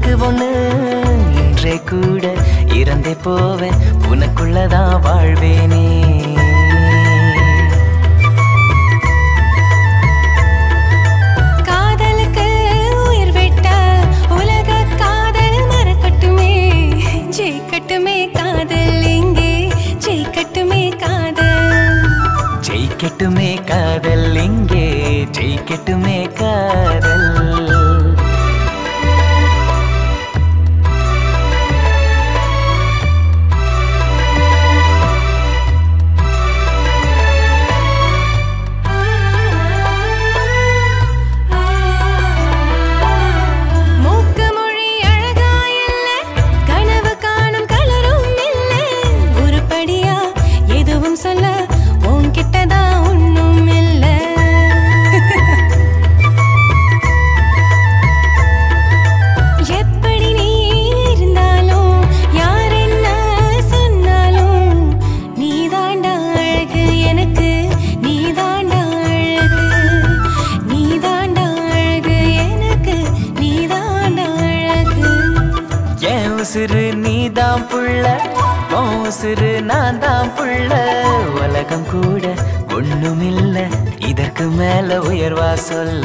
எனக்கு ஒண்ணு இன்றே கூட இறந்தே போவேன் உனக்குள்ளதான் வாழ்வேனே காதலுக்கு உயிர் விட்ட உலக காதல் மறக்கட்டுமே ஜெயிக்கட்டுமே காதல் இங்கே ஜெயிக்கட்டுமே காதல் ஜெயிக்கட்டுமே காதல் இங்கே ஜெயிக்கட்டுமே காதல் மூக்கு மொழி அழகா இல்ல கனவு காணும் கலரும் இல்ல உருப்படியா எதுவும் சொல்ல உன்கிட்டதான் ஒண்ணும் இல்ல எப்படி நீ இருந்தாலும் யார் என்ன சொன்னாலும் நீ தாண்டா அழகு எனக்கு நீ தாண்டா அழகு நீ தாண்டா அழகு எனக்கு நீ தாண்டா அழகு என் உசுறு நீதான் புள்ள உன் உசுறு நான் தான் புள்ள உலகம் கூட ஒண்ணுமில்ல இதற்கு மேல உயர்வா சொல்ல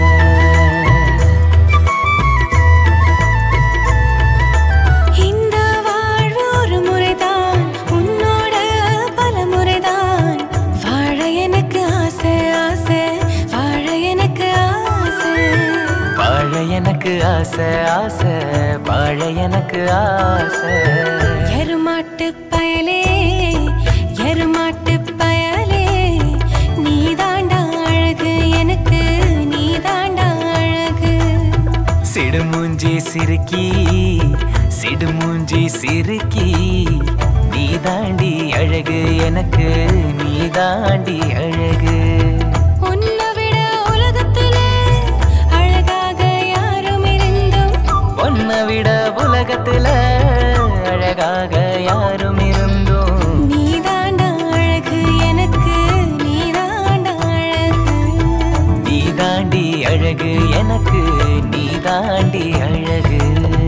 இந்த வாழ்வு ஒரு முறைதான் உன்னோட பல முறைதான் வாழ எனக்கு ஆசை ஆசை வாழ எனக்கு ஆசை வாழ எனக்கு ஆசை ஆசை வாழ எனக்கு ஆசை எருமாட்டு பயலே எருமாட்டு பயலே நீ தாண்டா அழகு எனக்கு நீ தாண்டா அழகு சிடுமூஞ்சி சிறுக்கி சிடுமூஞ்சி சிறுக்கி நீ தாண்டி அழகு எனக்கு நீ தாண்டி அழகு உன்னை விட உலகத்துல அழகாக யாரும் இருந்தும் உன்னை விட உலகத்துல அழகாக யாரும் இருந்தோம் நீ தாண்டா அழகு எனக்கு நீ தாண்டா அழகு நீ தாண்டி அழகு எனக்கு நீ தாண்டி அழகு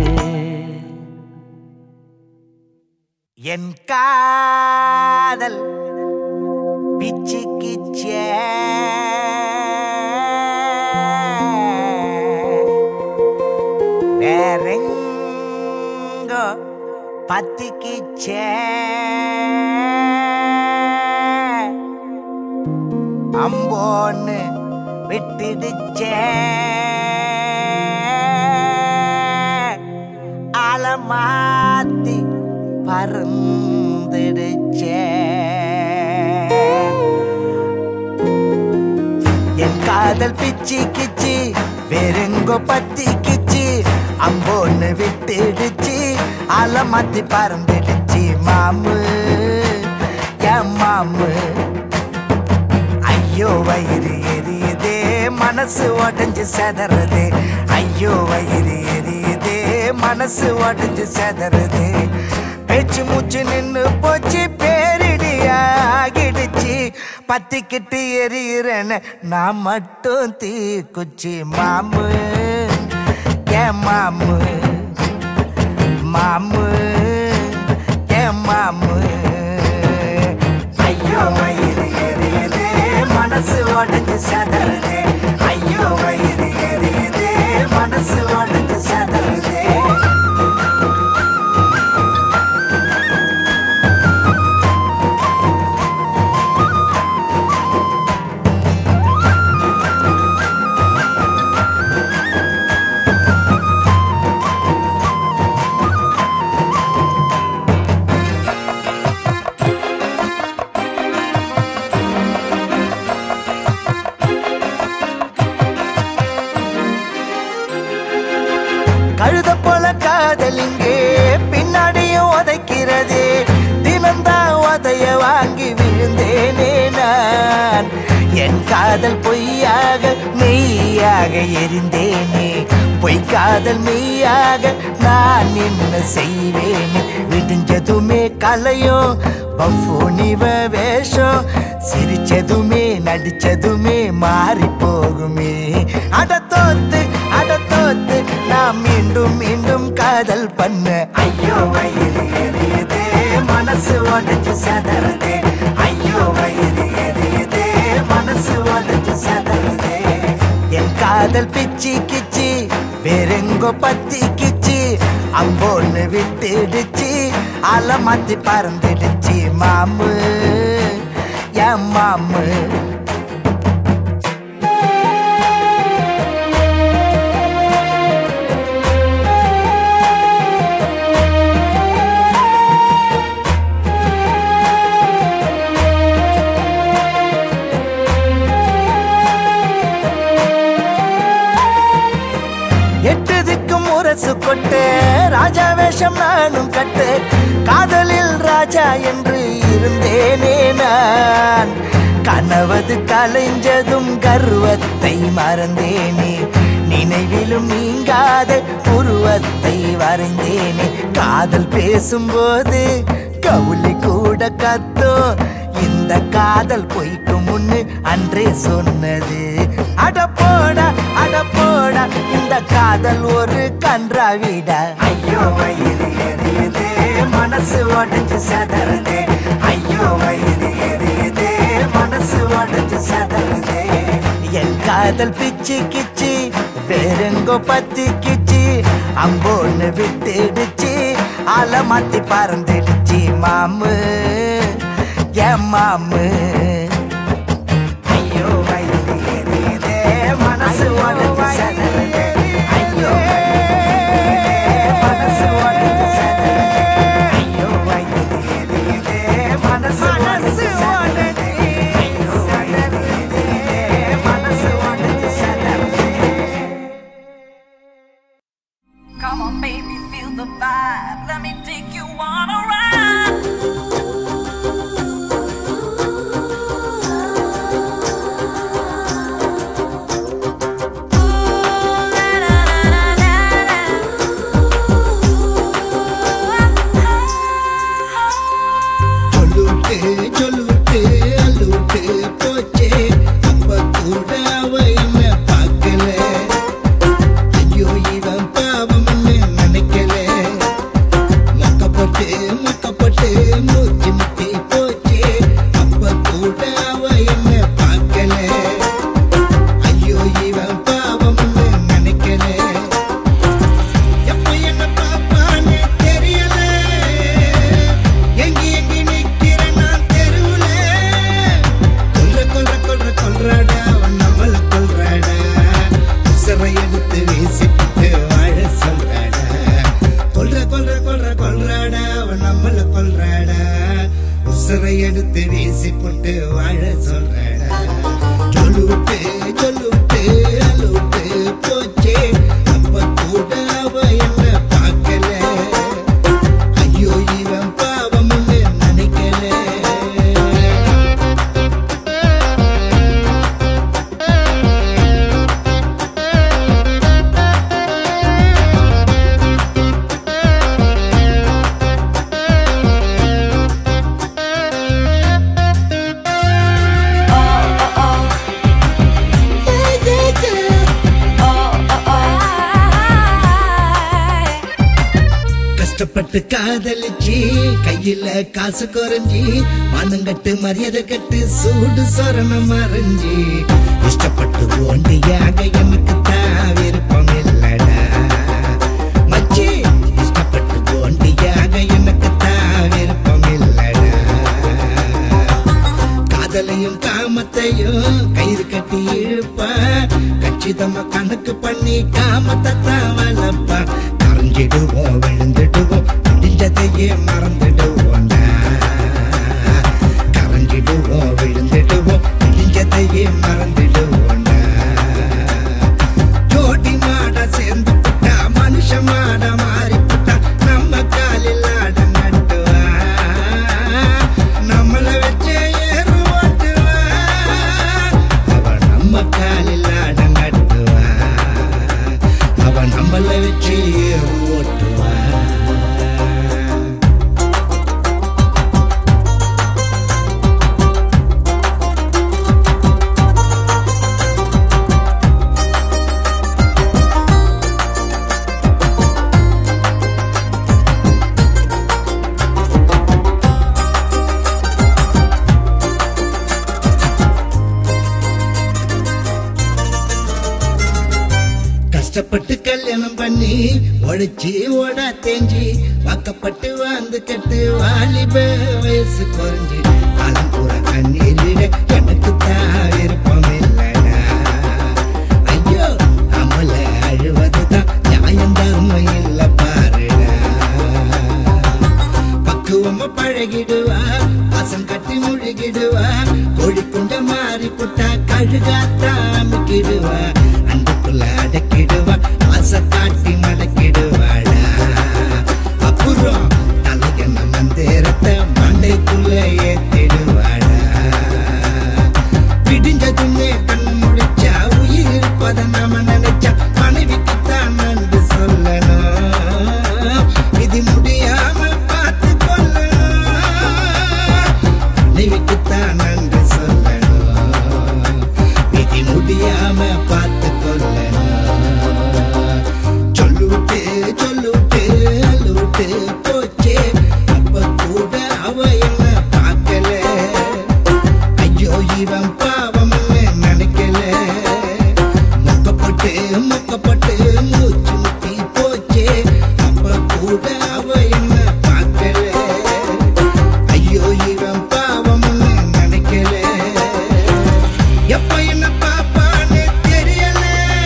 என் காதல் பிச்சுக்கிச்சே வேறெங்கோ பத்திக்கிச்சே அம்போன்னு விட்டுடுச்சே அலமாத்தி பறந்துடுச்சே என் காதல் பிச்சி கிச்சி வேறெங்கோ பத்தி கிச்சி அம்போன்னு விட்டுடுச்சு அலமாத்தி பறந்துடுச்சு மாமு என் மாமு ஐயோ வயிறு எரியுதே மனசு உடஞ்சு செதறது ஐயோ வயிறு எரியுதே மனசு உடஞ்சு செதறது பேச்சு மூச்சு நின்னு போச்சு பேரிடி ஆகிடுச்சு பத்திக்கிட்டு எரியிறேன்னு நான் மட்டும் தீ குச்சி மாமு ஏன் மாமு மாமு ஏன் மாமு ஐயோ வயிறு எரியுதே மனசு உடஞ்சு சதறுதே ஐயோ வயிறு எரியுதே மனசு உடஞ்சு சதறுதே கழுத போல காதலிங்கே பின்னாடியும் உதைக்கிறதே தினம்தான் உதைய வாங்கி விழுந்தேனே நான் என் காதல் பொய்யாக மெய்யாக எரிந்தேனே பொய் காதல் மெய்யாக நான் என்ன செய்வேனே விடிஞ்சதுமே கலையும் பஃபூனிவ வேஷம் சிரிச்சதுமே நடிச்சதுமே மாறி போகுமே அட தோத்து அட தோத்து நான் மீண்டும் மீண்டும் சதறதே ஐயோ வயிறு எரியுதே மனசு உடஞ்சு சதறதே என் காதல் பிச்சி கிச்சி வேறெங்கோ பத்தி கிச்சி அம்போன்னு விட்டுடுச்சு அலை மாத்தி பறந்துடுச்சு மாமு என் மாமு எட்டு திக்கும் முரசு கொட்டு ராஜா வேஷம் நானும் கட்டு காதலில் ராஜா என்று இருந்தேனே நான் கனவது கலைஞ்சதும் கர்வத்தை மறந்தேனே நினைவிலும் நீங்காத உருவத்தை வரைந்தேனே காதல் பேசும்போது கவுளி கூட கத்தோ இந்த காதல் பொய்க்கு முன்னு அன்றே சொன்னது அட போடா அட போடா இந்த காதல் ஒரு கன்றாவிட ஐயோ வயிறு எரியுதே மனசு உடஞ்சு சதறதே ஐயோ வயிறு எரியுதே மனசு உடஞ்சு சதறதே என் காதல் பிச்சு கிச்சு வேறெங்கோ பத்தி கிச்சு அம்போன்னு விட்டுடுச்சு அலை மாத்தி பறந்துடுச்சு மாமு என் மாமு ஐயோ வயிறு எரியுதே மனசு உடஞ்சு சதறதே ஐயோ மனசு உடஞ்சு சதறதே ஐயோ வயிறு எரியுதே மனசு உடஞ்சு சதறதே ஐயோ வயிறு எரியுதே மனசு உடஞ்சு சதறதே Come on, baby, feel the vibe. Let me take you on a ride. சொல்லுட்டு சொல்லுட்டு அள்ளுட்டு போச்சே அப்ப கூட அவ என்ன பார்க்கல ஐயோ இவன் பாவம்னு நினைக்கல மக்கப்பட்டு மக்கப்பட்டு மூச்சு முட்டி போச்சே அப்ப கூட அவ என்ன பார்க்கல ஐயோ இவன் பாவம்னு நினைக்கல எப்ப என்ன பாப்பான்னு தெரியல எங்கி எங்கி நிக்கிறேன் நான் தெருவுல கொல்ற கொல்ற கொல்ற கொல்றாடா அவன் நம்மள கொல்றாடா உசரை எடுத்து வீசிட்டு வாழ சொல்றாடா கொல்ற கொல்ற கொல்ற கொல்றாடா அவன் நம்மள கொல்றாடா உசரை எடுத்து வீசி போட்டு வாழ சொல்றாடா சொல்லுட்டு சொல்லுட்டு அழுட்டு போச்சே அப்ப கூட அவ என்ன பார்க்கல ஐயோ இவன் பாவம்னு நினைக்கல கஷ்டப்பட்டு காதலிச்சு கையில காசு குறைஞ்சி மானங்கட்டு மரியாதை கட்டு சூடு சொரணம் மறைஞ்சி இஷ்டப்பட்டு ஓண்டியாக எனக்கு தான் விருப்பம் இல்லடா மச்சி இஷ்டப்பட்டு ஓண்டியாக எனக்கு தான் விருப்பம் இல்லடா காதலையும் காமத்தையும் கயிறு கட்டி இழுப்பா கச்சிதமா கணக்கு பண்ணி காமத்தை தான் வளர்ப்பா கரைஞ்சிடுவோம் விழுந்துடுவோம் முடிஞ்சதையே மறந்துடுவோம்டா கரைஞ்சிடுவோம் விழுந்துடுவோம் முடிஞ்சதையே மறந்துடுவோம்டா ஜோடி மாட சேர்ந்து புட்டா மனுஷ மாட மாறி புட்டா நம்ம காலில் ஆட நட்டுவா நம்மள வச்சே ஏறு ஓட்டுவா அவ நம்ம காலில் ஆட நட்டுவா அவ நம்மள வச்சு ஏறு ஓட்டுவா கஷ்டப்பட்டு கல்யாணம் பண்ணி உழைச்சி ஓடா தேஞ்சி வாக்கப்பட்டு வாழ்ந்து கட்டு வாலிப வயசு குறைஞ்சி காலம் பூரா கண்ணீர் விட எனக்கு தான் விருப்பம் இல்லடா ஐயோ அமல அழுவதுதான் நியாயம் தர்மம் இல்ல பாருடா பக்குவமா பழகிடுவா வாசம் கட்டி முழுகிடுவா கோழி குண்ட மாறி புட்டா கழுகாத்தாமிக்கிடுவா அன்புக்குள்ள அடக்கிடுவா ஆசை காட்டி மடக்கிடுவாடா அப்புறம் தலையன மந்தேரத்தை மண்டைக்குள்ள ஏத்திடுவாடா விடிஞ்சதுமே கண்ணு முடிச்சா உயிர் இருப்பத நாம நினைச்சா மனைவிக்குத்தான் நன்றி சொல்லணும் விதி முடியாம பார்த்து கொள்ளணும் மனைவிக்குத்தான் நன்றி சொல்லணும் விதி முடியாம பார்த்து கொள்ளணும் சொல்லுட்டு சொல்லுட்டு அல்லுட்டு போச்சே அப்ப கூட அவ என்ன பார்க்கல ஐயோ இவன் பாவம் நினைக்கல மொக்கப்பட்டு மொக்கப்பட்டு மூச்சு முத்தி போச்சே அப்ப கூட அவ என்ன பார்க்கல ஐயோ இவன் பாவம் நினைக்கல எப்ப என்ன பாப்பான்னு தெரியல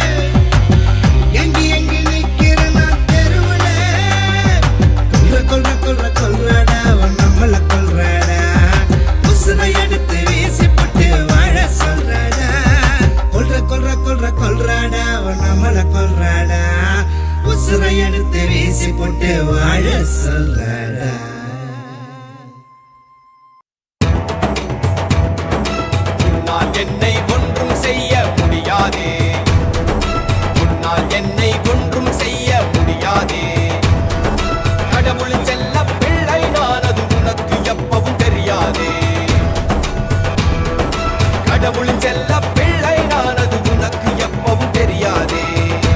எங்கி எங்கி நிக்கிற நான் தெருவுல கொல்ற கொல்ற கொல்ற கொல்றாடா அவன் நம்மள கொல்றாடா உசுரை எடுத்து வீசி போட்டு வாழ சொல்றாடா கொல்ற கொல்ற கொல்ற கொல்றாடா அவன் நம்மள கொல்றாடா உசுரை எடுத்து வீசி போட்டு வாழ சொல்றாடா உன்னால் என்னை ஒன்றும் செய்ய முடியாதே உன்னால் என்னை ஒன்றும் செய்ய முடியாதே கடவுள் செல்ல பிள்ளை நான் அது உனக்கு எப்பவும் தெரியாதே கடவுள் செல்ல பிள்ளை நான் அது உனக்கு எப்பவும் தெரியாதே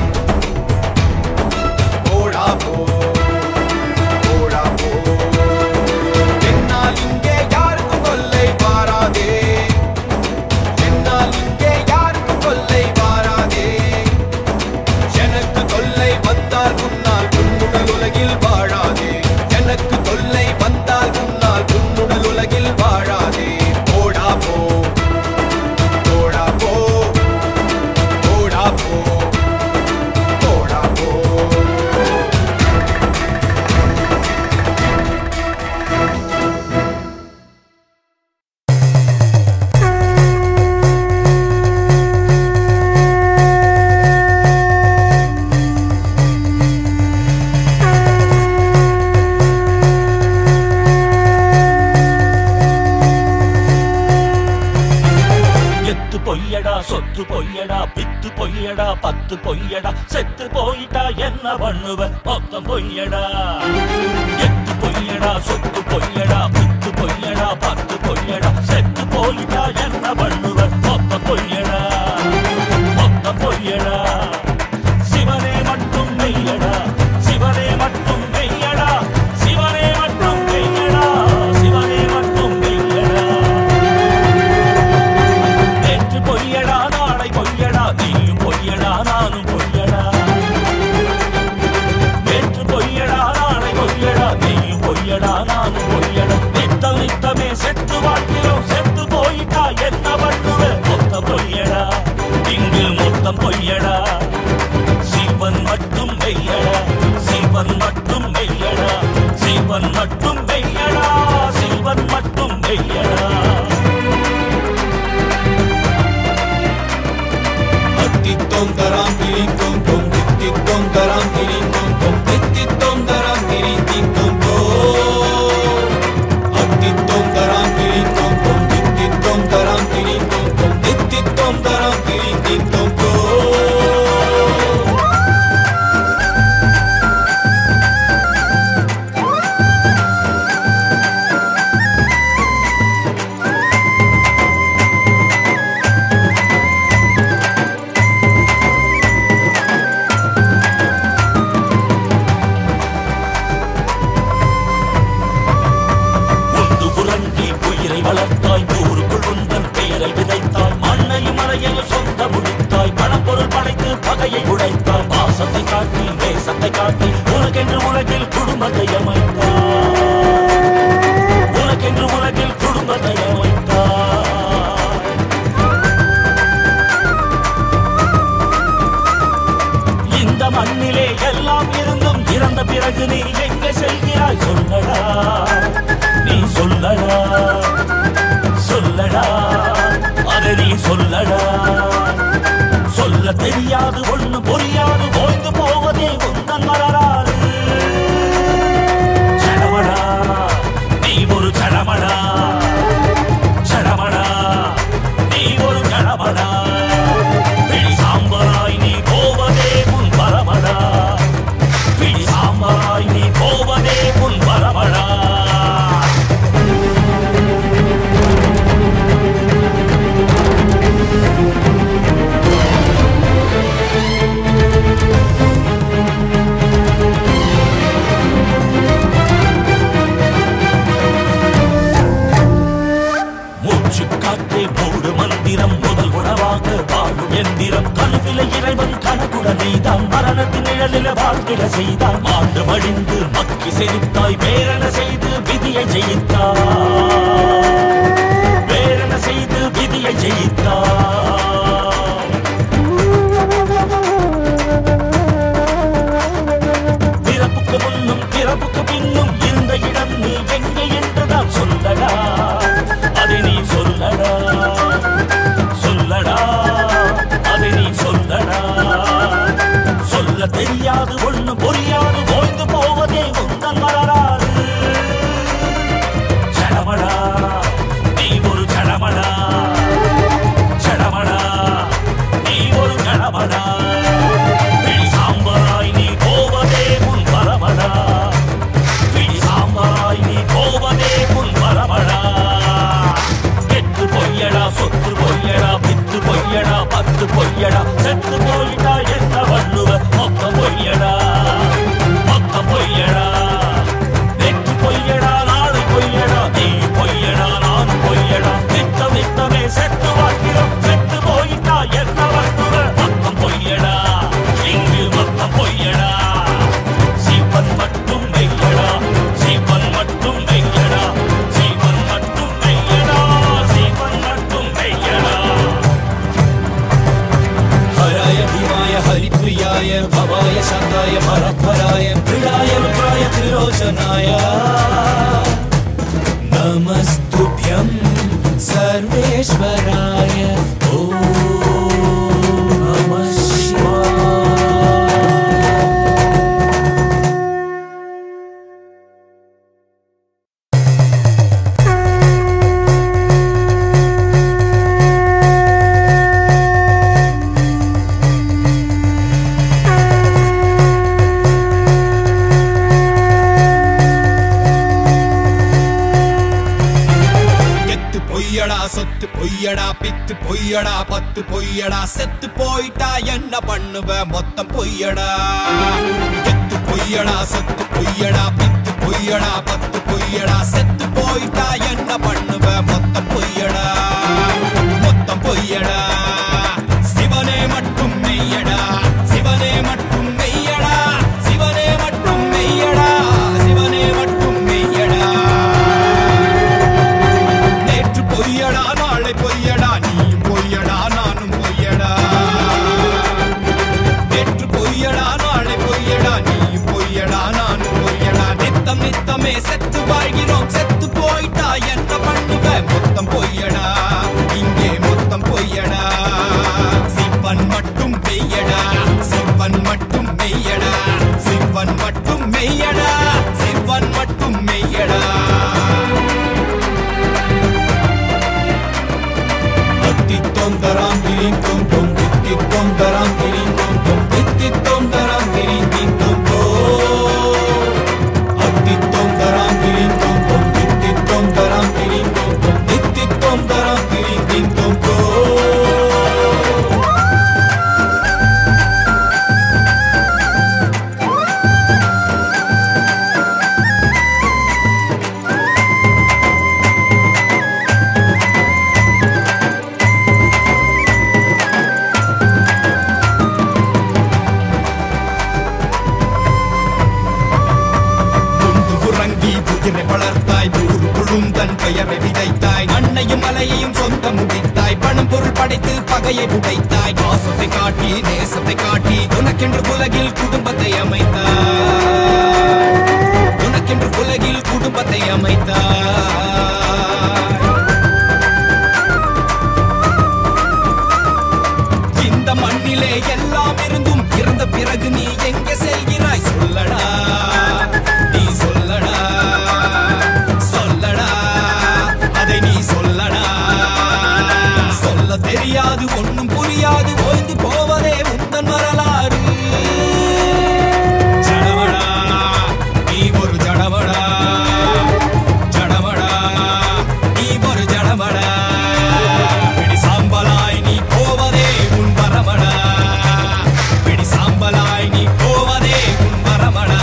போடா போ போடா போ என்னால் இங்கே யாருக்கும் தொல்லை வாராதே என்னால் இங்கே யாருக்கும் தொல்லை வாராதே எனக்கு தொல்லை வந்தால் உன்னால் உன்னுடல் உலகில் வாழாதே எனக்கு தொல்லை வந்தால் உன்னால் உன்னுடல் உலகில் வாழாதே போடா போ போடா போ போடா போ போடா போ எத்து பொய்யடா சொத்து பொய்யடா பித்து பொய்யடா பத்து பொய்யடா செத்து போயிட்டா என்ன பண்ணுவ மொத்தம் பொய்யடா எத்து பொய்யடா சொத்து பொய்யடா பித்து பொய்யடா பத்து பொய்யடா செத்து போயிட்டா என்ன பண்ணுவ மொத்தம் பொய்யடா மொத்தம் பொய்யடா சிவனே மட்டும் மெய்யடா சிவனே மட்டும் மெய்யடா சிவனே மட்டும் மெய்யடா சிவனே மட்டும் மெய்யடா நேற்று பொய்யடா நாளை பொய்யடா நீயும் பொய்யடா நானும் பொய்யடா நேற்று பொய்யடா நாளை பொய்யடா நீயும் பொய்யடா நானும் பொய்யடா நித்தம் நித்தமே செத்து வாழ்கிறோம் செத்து போயிட்டா என்ன பண்ணுவேன் மொத்த பொய்யடா இங்கு மொத்தம் பொய்யடா சிவன் மட்டும் மெய்யடா சிவன் மட்டும் மெய்யடா சிவன் மட்டும் மெய்யடா சிவன் மட்டும் மெய்யடா Tittittom daram tirittom tom, tittittom daram tirittom tom, tittittom daram tirittom tom. Tittittom daram tirittom tom, tittittom daram tirittom tom, tittittom daram tirittom tom. மண்ணிலே எல்லாம் இருந்தும் இறந்த பிறகு நீ எங்கே செல்கிறாய் சொல்லடா நீ சொல்லடா சொல்லடா அதை நீ சொல்லடா சொல்ல தெரியாது ஒண்ணு புரியாது ஓய்ந்து போவதே உந்தன் வரலாறு சடமடா நீ ஒரு சடமடா சடமடா நீ ஒரு கடமடா பிடி சாம்பராய் நீ போவதே முன் பரமடா பிடி சாம்பராய் நீ போவதே முன் பரமடா மூச்சு காற்றே மூடு மந்திரம் முதல் உணவாக வாழும் எந்திரம் கருவில இறைவன் கணக்குட நீதான் மரணத்தின் நிழலில வாழ்கிட செய்தான் ஆண்டு மடிந்து மக்கி செழித்தாய் வேறென செய்து விதியை ஜெயித்தாய் வேறென செய்து விதியை ஜெயித்தாய் பிறப்புக்கு முன்னும் பிறப்புக்கு பின்னும் இருந்த இடம் நீ எங்கே என்றுதான் சொல்லடா அதை நீ சொல்லடா சொல்லடா அதை நீ சொல்லடா சொல்ல தெரியாது ஒண்ணு புரியாது ஓய்ந்து போவதே உந்தன் வரலாறு சடமடா நீ ஒரு சடமடா சடமடா நீ ஒரு கடமடா பிடி சாம்பராய் நீ போவதே முன் வரமடா பிடி சாம்பராய் நீ போவதே முன் வரமடா கெட்டு பொய்யடா சொத்து பொய்யடா பித்து பொய்யடா பத்து பொய்யடா செத்து போயிட்டா என்ன பண்ணுவ மொத்தம் பொய்யடா மொத்தம் பொய்யடா வெற்றி பொய்யடா நாளை பொய்யடா நீ பொய்யடா நான் பொய்யடா நித்தம் நித்தமே செத்து வாழ்கிறோம் செத்து போயிட்டா என்ன பண்ணுவ மொத்தம் பொய்யடா இங்கு மொத்தம் பொய்யடா சீவன் மட்டும் மெய்யடா சீவன் மட்டும் மெய்யடா சீவன் மட்டும் மெய்யடா சீவன் மட்டும் மெய்யடா हराय भीमाय हरिप्रियाय भवाय शान्ताय परपराय मृडाय रुद्राय त्रिलोचनाय नमस्तुभ्यं सर्वेश्वराय ॐ नमः शिवाय கெத்து பொய்யடா சொத்து பொய்யடா பித்து பொய்யடா பத்து பொய்யடா செத்து போயிட்டா என்ன பண்ணுவ மொத்தம் பொய்யடா கெத்து பொய்யடா சொத்து பொய்யடா பித்து பொய்யடா பத்து பொய்யடா செத்து போயிட்டா என்ன பண்ணுவ மொத்தம் பொய்யடா மொத்தம் பொய்யடா சிவனே மட்டும் மெய்யடா சிவனே மட்டும் மெய்யடா சிவனே மட்டும் மெய்யடா சிவனே மட்டும் மெய்யடா நேற்று பொய்யடா நாளை பொய்யடா நீயும் பொய்யடா நானும் பொய்யடா நேற்று பொய்யடா நாளை பொய்யடா நீயும் பொய்யடா நானும் பொய்யடா நித்தம் நித்தமே செத்து வாழ்கிறோம் செத்து போயிட்டா என்ன பண்ணுவ மொத்தம் பொய்யடா இங்கே மொத்தம் பொய்யடா சிவன் மட்டும் மெய்யடா சிவன் மட்டும் மெய்யடா சிவன் மட்டும் மெய்யடா சிவன் மட்டும் மெய்யடா Titti-tom daram tirin tom tom Titti-tom daram tirin tom tom Titti-tom daram tirin tin tom tom Titti-tom daram tirin tom tom Titti-tom daram tirin tom tom Titti-tom daram tirin tin tom tom முந்து உறங்கி புதிரை வளர்த்தாய் ஊருக்குள்ளும் தன் பெயரை விதைத்தாய் அன்னையும் மலையையும் சொந்த முடித்தாய் பணம் பொருள் படைத்து பக நகையை உடைத்தாய் பாசத்தை காட்டி நேசத்தை காட்டி உனக்கென்று உலகில் குடும்பத்தை அமைத்தாய் உனக்கென்று உலகில் குடும்பத்தை அமைத்தாய் இந்த மண்ணிலே எல்லாம் இருந்தும் இறந்த பிறகு நீ எங்கே செல்கிறாய் சொல்லடா நீ சொல்லடா சொல்லடா அதை நீ சொல்லடா சொல்ல தெரியாது ஒண்ணும் புரியாது ஓய்ந்து போவதே உந்தன் வரலாறு ஜடவடா நீ ஒரு ஜடவடா ஜடவடா நீ ஒரு ஜடவடா பிடி சாம்பலாய் நீ போவதே உன் வரமடா பிடி சாம்பலாய் நீ போவதே உன் வரமடா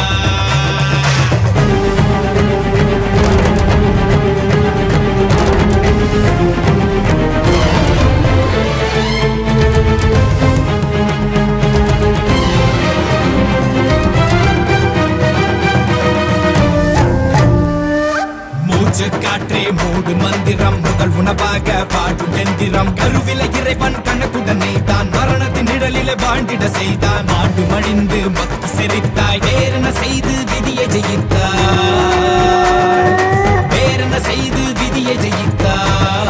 மூச்சு காற்றே மூடு மந்திரம் முதல் உணவாக பாடும் எந்திரம் கருவில இறைவன் கணக்குடனே தான் மரணத்தின் நிழலிலே வாழ்ந்திட செய்தான் ஆண்டு மழிந்து மக்கு செறித்தாய் வேறென்ன செய்து விதியை ஜெயித்தாய் வேறென்ன செய்து விதியை ஜெயித்தாய்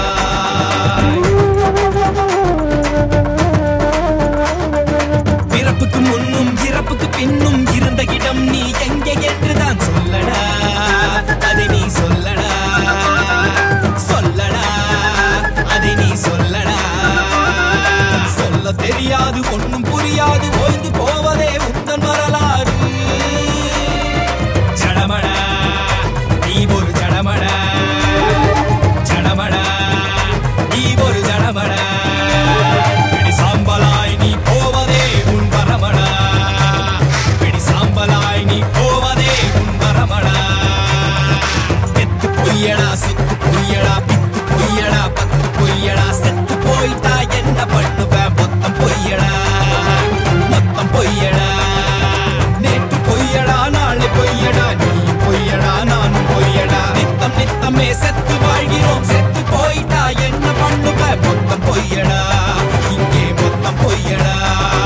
பிறப்புக்கு முன்னும் இறப்புக்கு பின்னும் இருந்த இடம் நீ எங்கே என்றுதான் சொல்லடா அதை நீ சொல்லடா சொல்லடா அதை நீ சொல்லடா சொல்ல தெரியாது ஒண்ணும் புரியாது ஓய்ந்து போவதே உந்தன் வரலாறு ஜடமடா நீ ஒரு ஜடமடா ஜடமடா நீ ஒரு ஜடமடா பிடி சாம்பலாய் நீ போவதே உன் வரமடா பிடி சாம்பலாய் நீ போவதே உன் வரமடா எத்து பொய்யடா சொத்து பொய்யடா பித்து பொய்யடா பத்து பொய்யடா செத்து போயிட்டா என்ன பண்ணுவ மொத்தம் பொய்யடா மொத்தம் பொய்யடா நேற்று பொய்யடா நாளை பொய்யடா நீயும் பொய்யடா நானும் பொய்யடா நித்தம் நித்தமே செத்து வாழ்கிறோம் செத்து போயிட்டா என்ன பண்ணுவ மொத்தம் பொய்யடா இங்கே மொத்தம் பொய்யடா